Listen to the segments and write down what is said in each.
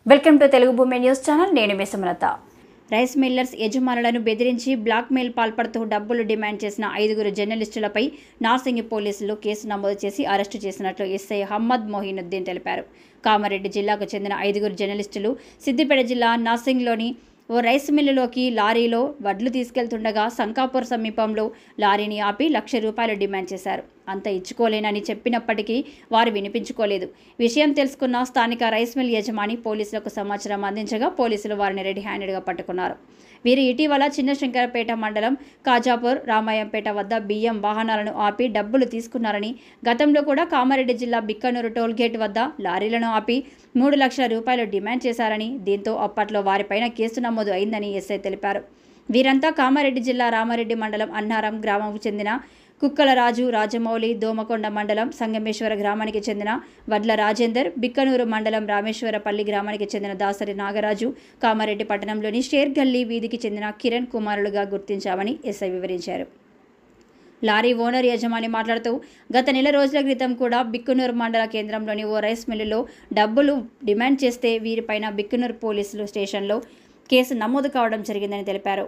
Welcome to Telugu భూమి news channel నేను మీ సుమలత రైస్ మిల్లర్స్ యజమానులను బెదిరించి బ్లాక్మెయిల్ పాల్పడుతూ డబ్బులు డిమాండ్ చేసిన ఐదుగురు జర్నలిస్టులపై నార్సింగి పోలీసులు కేసు నమోదు చేసి అరెస్టు చేసినట్లు ఎస్ఐ హమ్మద్ మొహినుద్దీన్ తెలిపారు కామారెడ్డి జిల్లాకు చెందిన ఐదుగురు జర్నలిస్టులు సిద్దిపేట జిల్లా నార్సింగ్లోని ఓ రైస్ మిల్లులోకి లారీలో వడ్లు తీసుకెళ్తుండగా సంకాపూర్ సమీపంలో లారీని ఆపి లక్ష రూపాయలు డిమాండ్ చేశారు అంత ఇచ్చుకోలేనని చెప్పినప్పటికీ వారు వినిపించుకోలేదు విషయం తెలుసుకున్న స్థానిక రైస్ మిల్ యజమాని పోలీసులకు సమాచారం అందించగా పోలీసులు వారిని రెడీ హ్యాండెడ్గా పట్టుకున్నారు వీరు ఇటీవల చిన్న శంకరపేట మండలం కాజాపూర్ రామాయంపేట వద్ద బియ్యం వాహనాలను ఆపి డబ్బులు తీసుకున్నారని గతంలో కూడా కామారెడ్డి జిల్లా బిక్కనూరు టోల్గేట్ వద్ద లారీలను ఆపి మూడు లక్షల రూపాయలు డిమాండ్ చేశారని దీంతో అప్పట్లో వారిపైన కేసు నమోదు అయిందని ఎస్ఐ తెలిపారు వీరంతా కామారెడ్డి జిల్లా రామారెడ్డి మండలం అన్నారం గ్రామంకు చెందిన కుక్కల రాజు రాజమౌళి దోమకొండ మండలం సంగమేశ్వర గ్రామానికి చెందిన వడ్ల రాజేందర్ బిక్కనూరు మండలం రామేశ్వరపల్లి గ్రామానికి చెందిన దాసరి నాగరాజు కామారెడ్డి పట్టణంలోని షేర్ గల్లీ వీధికి చెందిన కిరణ్ కుమారులుగా గుర్తించామని ఎస్ఐ వివరించారు లారీ ఓనర్ యజమాని మాట్లాడుతూ గత నెల రోజుల క్రితం కూడా బిక్కునూరు మండల కేంద్రంలోని ఓ రైస్ మిల్లులో డబ్బులు డిమాండ్ చేస్తే వీరిపైన బిక్కునూరు పోలీసులు స్టేషన్లో కేసు నమోదు కావడం జరిగిందని తెలిపారు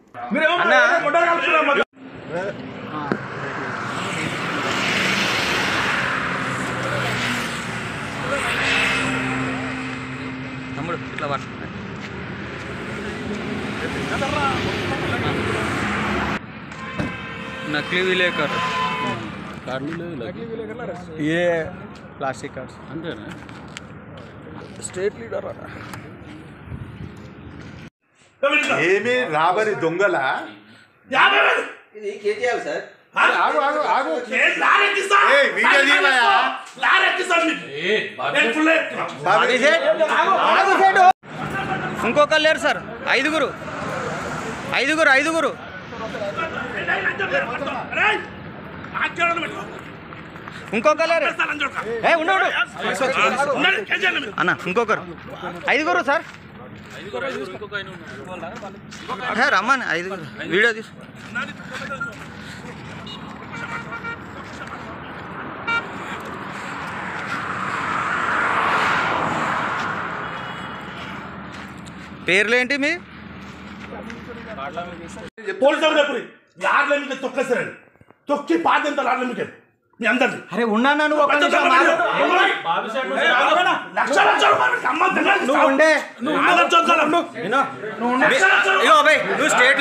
తమ్ముడు ఇట్లా పట్టు నకిలీ విలేకర్ ये प्लास्टिक कार्ड्स అంతేనా స్టేట్ లీడర్ ఏమి రాబరి దొంగల ఇది కేజీఎల్ సార్ ఆగు ఆగు ఆగు ఏయ్, వీడియో తీయవయ్యా. బాబీ, ఇంకొకరు లేరు సార్ ఐదుగురు ఐదుగురు ఐదుగురు ఇంకొకరు లేరు ఏ ఉండు ఉండు. అన్న ఇంకొకరు ఐదుగురు సార్ ఏ, రమ్మని ఐదుగురు వీడియో తీసు పేర్లేంటి మీ పోలీసు చెప్పు లాడ్ల మీకు తొక్కేస్తారండి తొక్కి పాతంత లాడ్ల మీకు మీ అందరిది అరే ఉన్నా నువ్వు ఒక నిమిషం ఆగు. లక్ష లక్షల రూపాయలు అమ్మ తిన్నాడు. నువ్వు ఉండే నాలుగు లక్షల రూపాయలు. వినో లక్ష లక్షల ఇగో అబ్బాయి నువ్వు స్టేట్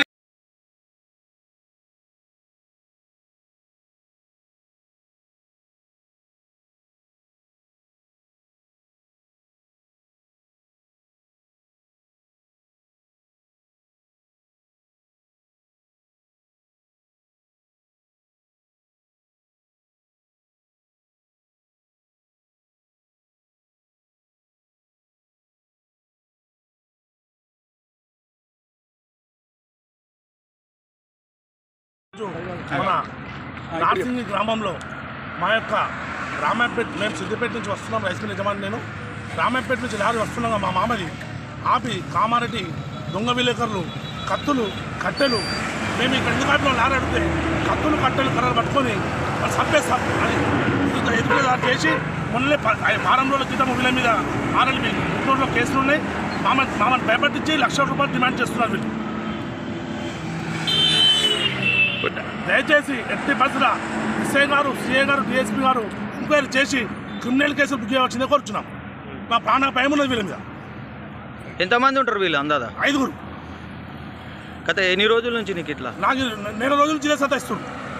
మన నార్సింగి గ్రామంలో మా యొక్క రామాయపేట నేను సిద్దిపేట నుంచి వస్తున్నాం రైస్ మిల్ యజమాని నేను రామాయపేట నుంచి లారీ వస్తున్నాగా మా మామది ఆపి కామారెడ్డి దొంగ విలేకరులు కత్తులు కట్టెలు మేము ఇక్కడ ఎందుకు ఆపిన లారీ అడిగితే కత్తులు కట్టెలు కర్రలు పట్టుకొని వాళ్ళు చంపేస్తాం అని ఎదురు దాడి చేసి మొన్నలే ప- ఐ- వారం రోజుల క్రితం వీళ్ళ మీద ఆర్ఎల్బి గుంటూరులో కేసులు ఉన్నాయి మామ మామని భయపట్టించి లక్ష రూపాయలు డిమాండ్ చేస్తున్నారు వీళ్ళు దయచేసి ఎట్టి పరిస్థితుల ఎస్ఐ గారు సిఐ గారు డిఎస్పీ గారు ఎంక్వైరీ చేసి క్రిమినల్ కేసులు బుక్ చేయవలసిందే కోరుచున్నాం మా ప్రాణ భయం ఉన్నది వీళ్ళ మీద ఎంతమంది ఉంటారు వీళ్ళు అందాదా ఐదుగురు గత ఎన్ని రోజుల నుంచి నీకు ఇట్లా నాకు నెల రోజుల నుంచి ఇదే సతాయిస్తుంది